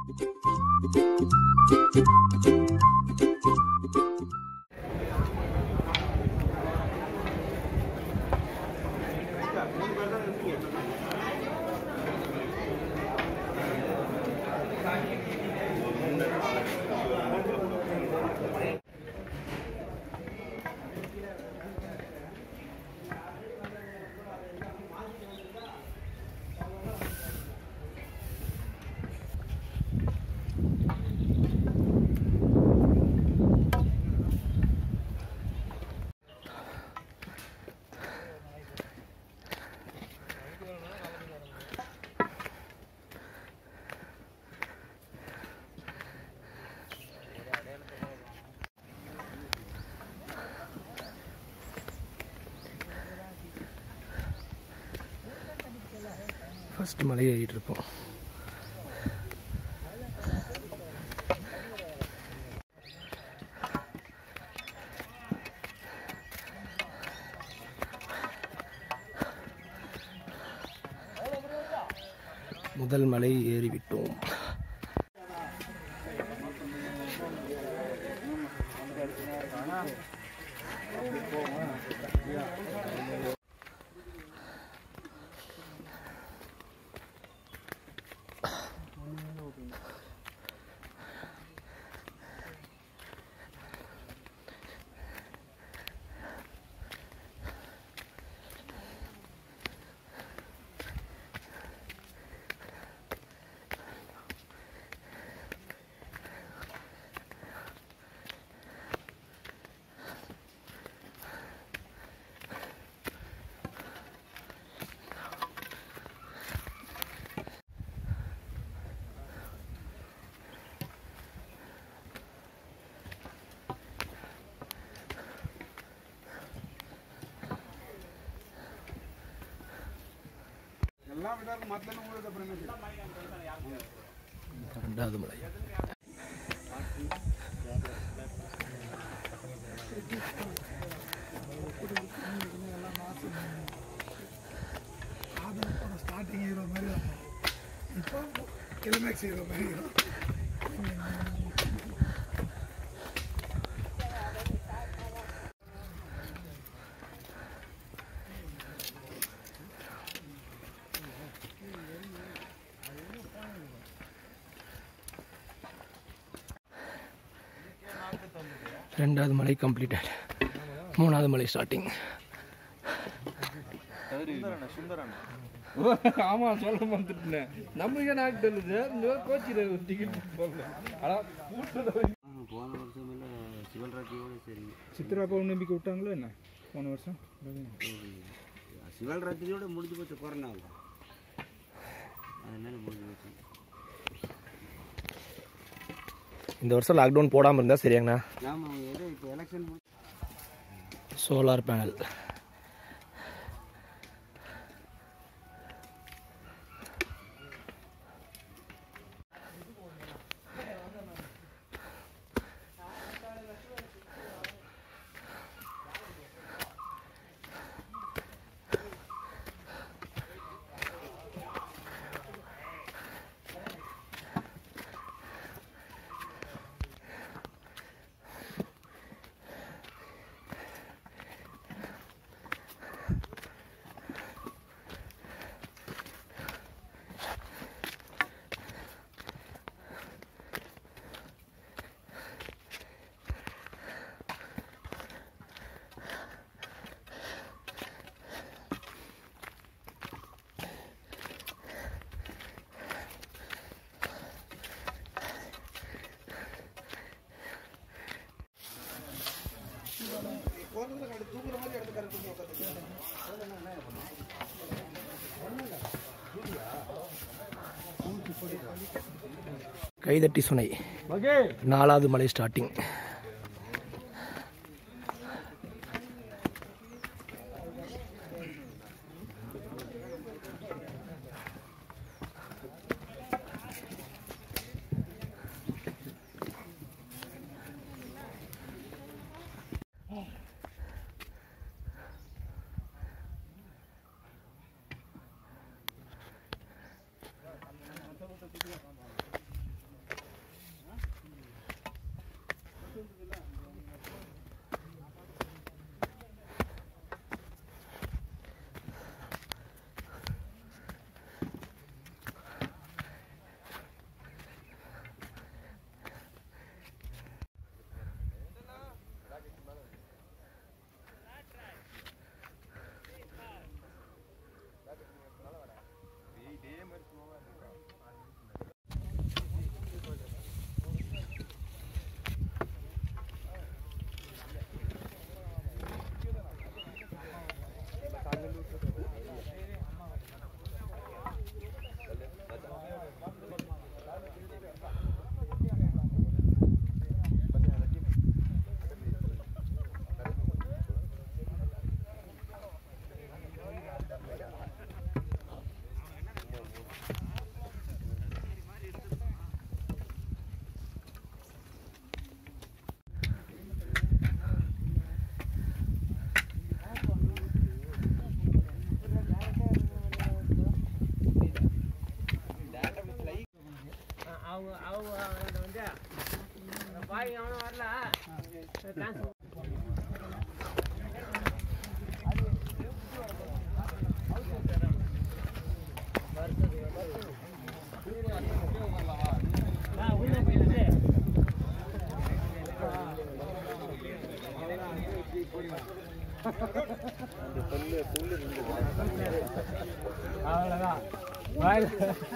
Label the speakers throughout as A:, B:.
A: First மலை ஏறிட்டு இருப்போம் முதல் மலை ஏறிவிட்டோம் ரெண்டாவது மலை
B: ஸ்டார்டிங் ஹீரோ மாதிரி இருக்கும் இப்போ கிளைமேக்ஸ் ஹீரோ மாதிரி இருக்கும்
A: ரெண்டாவது மலை கம்ப்ளீட்டட் மூணாவது மலை ஸ்டார்டிங்
C: ஆமா சொல்ல மறந்துட்டேன் நம்மளுக்கே நாக்கு தெரியுது இந்த கோச்சில் டிக்கெட் போடல அதான்
D: போன வருஷம் இல்லை சிவல்ராத்திரியோட சரி
C: சித்ரா பௌர்ணமிக்கு விட்டாங்களோ என்ன போன வருஷம்
D: சிவல்ராத்திரியோட முடிஞ்சு போச்சு கொரோனா அதனால முடிஞ்சு போச்சு
A: இந்த வருஷம் லாக்டவுன் போடாமல் இருந்தால் சரியாங்கண்ணா
D: ஆமாம் ஏதோ இப்போ எலெக்ஷன்
A: சோலார் பேனல் கைதட்டி சுனை நாலாவது மலை ஸ்டார்டிங்
E: அவங்க அவங்க வந்து பாய் அவனும் வரல டான்ஸ் உள்ள போயிட்டு அவ்வளோதான் வாயில்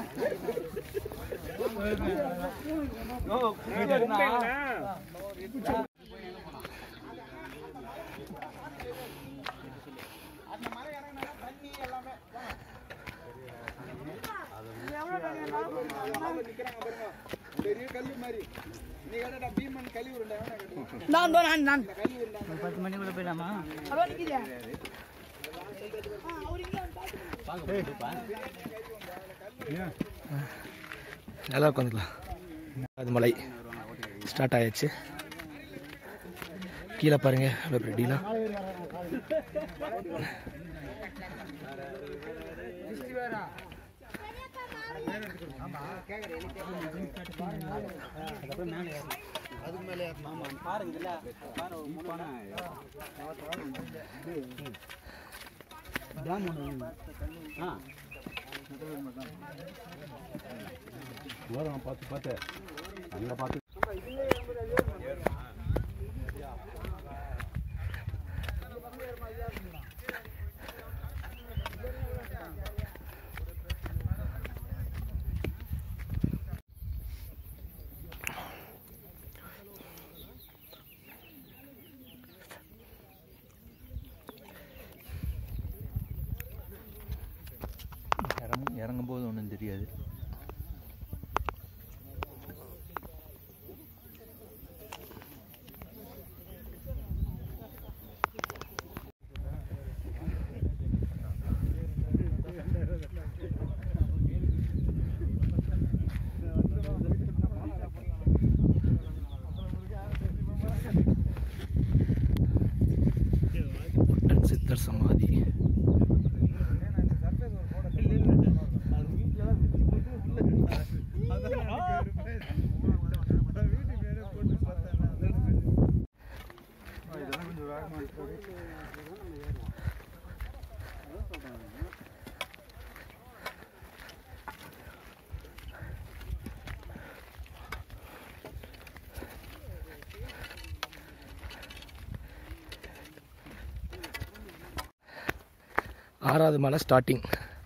E: பத்து மணிக்குள்ள போயிடலாமா
A: நல்லா உட்காந்துக்கலாம் அது மலை ஸ்டார்ட் ஆயாச்சு கீழே பாருங்க அவ்வளோ ரெடிலாம்
C: இறங்கும் இறங்கும் போது ஒன்றும் தெரியாது
A: ஒட்டன் சித்தர் சமாதி ஆறாவது மலை ஸ்டார்டிங்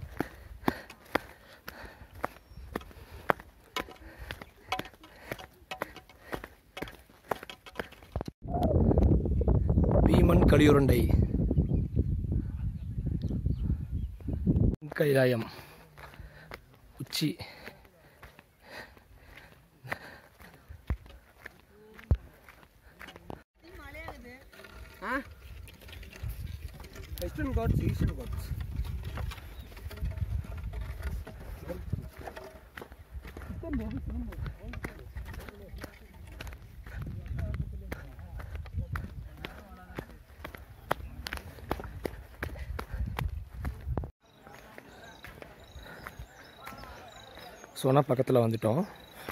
A: பீமன் கலியுருண்டை கைலாயம் உச்சி
B: வெஸ்டர்ன் காட்ஸ் ஈஸ்டர்ன் காட்ஸ்
A: சோனா பக்கத்தில் வந்துட்டோம்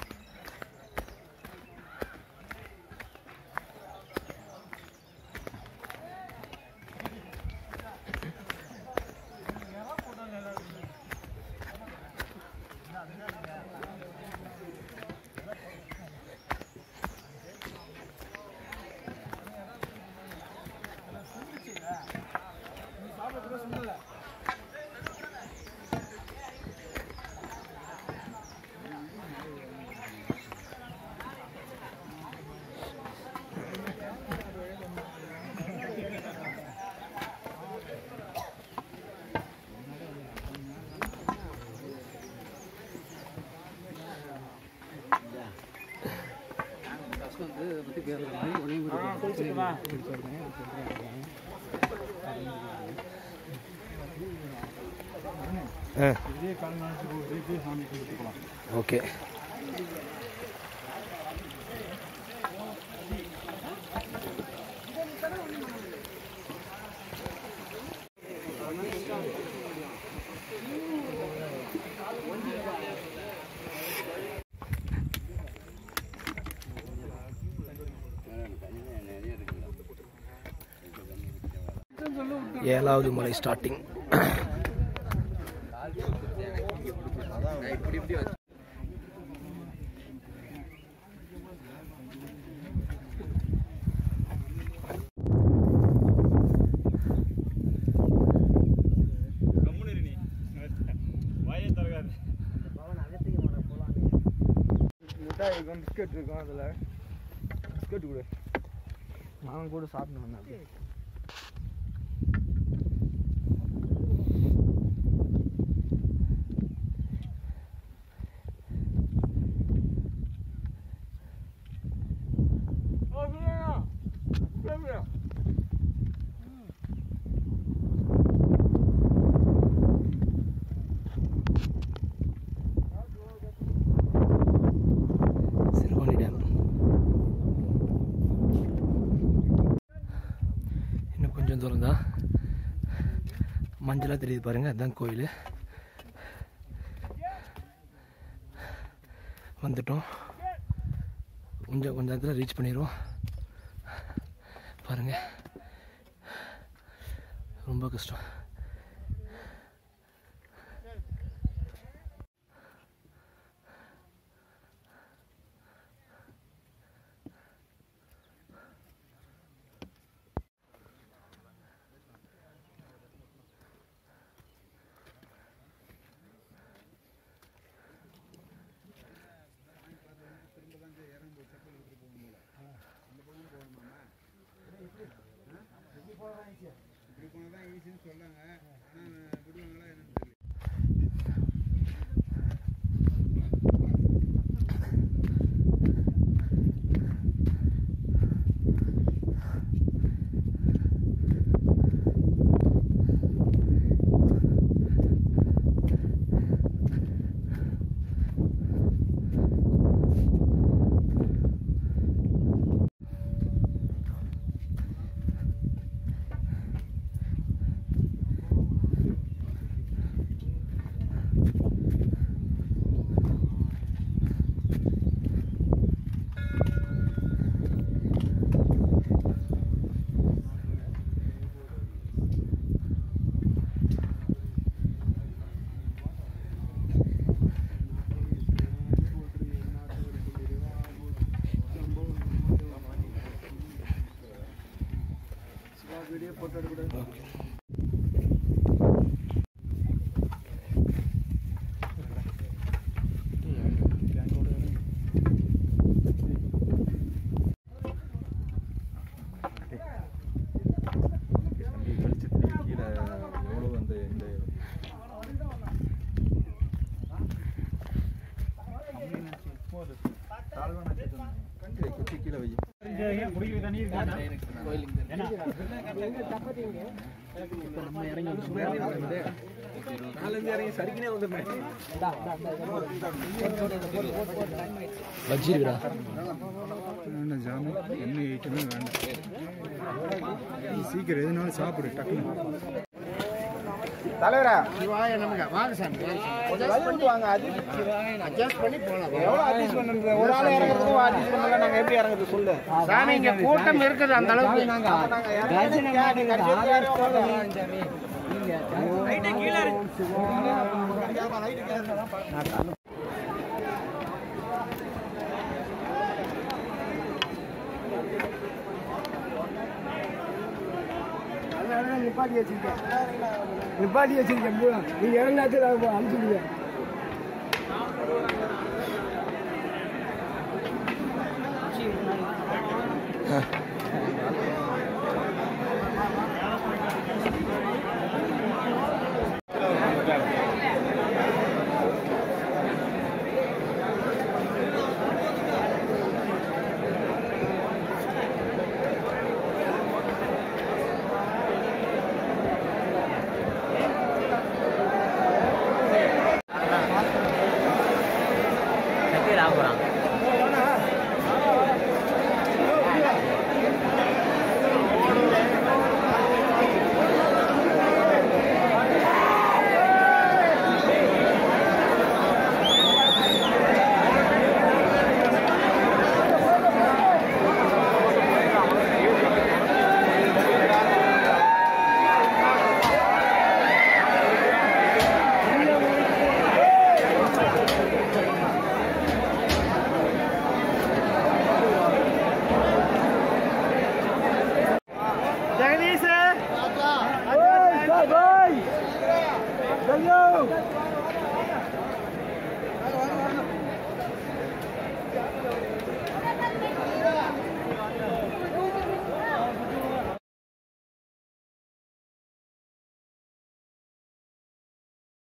A: ஆ ஓகே ஏழாவது மலை ஸ்டார்டிங்
C: மிட்டாய் இருக்கும் பிஸ்கட் இருக்கும் அதில் பிஸ்கட் கொடு நான் கூட சாப்பிட்டு வந்தேன் அப்படியே.
A: சிறுவாணி டேம் இன்னும் கொஞ்சம் தூரம் தான் மஞ்சளாக தெரியுது பாருங்க அதுதான் கோயில் வந்துட்டோம் கொஞ்சம் கொஞ்ச நேரத்தில் ரீச் பண்ணிடுவோம் பாருங்க ரொம்ப கஷ்டம்
F: கீழே எவ்வளோ வந்து இந்த குச்சி கீழே வை
A: வச்சிருக்கா
B: வேண்டாம் ஜாமி என்ன ஐட்டமே வேண்டாம் நீ சீக்கிரம் எதுனாலும் சாப்பிடு டக்குனு
C: தலைவரா
G: சிவாய நமக்கு வாங்க சாமி
C: வாங்க அது
G: அட்ஜஸ்ட் பண்ணி போலாம்
C: எவ்வளோ அட்ஜஸ்ட் பண்ணுறது ஒரு ஆள் இறங்குறதுக்கும் அட்ஜஸ்ட் பண்ணல நாங்கள் எப்படி இறங்குறது சொல்லு
G: சாமி இங்க கூட்டம் இருக்குது அந்த அளவுக்கு
B: நிப்பாட்டி வச்சிருக்கேன் நிப்பாட்டி வச்சிருக்கேன் நீ இறங்காச்சு அனுப்பிச்சுடுங்க
A: ஆ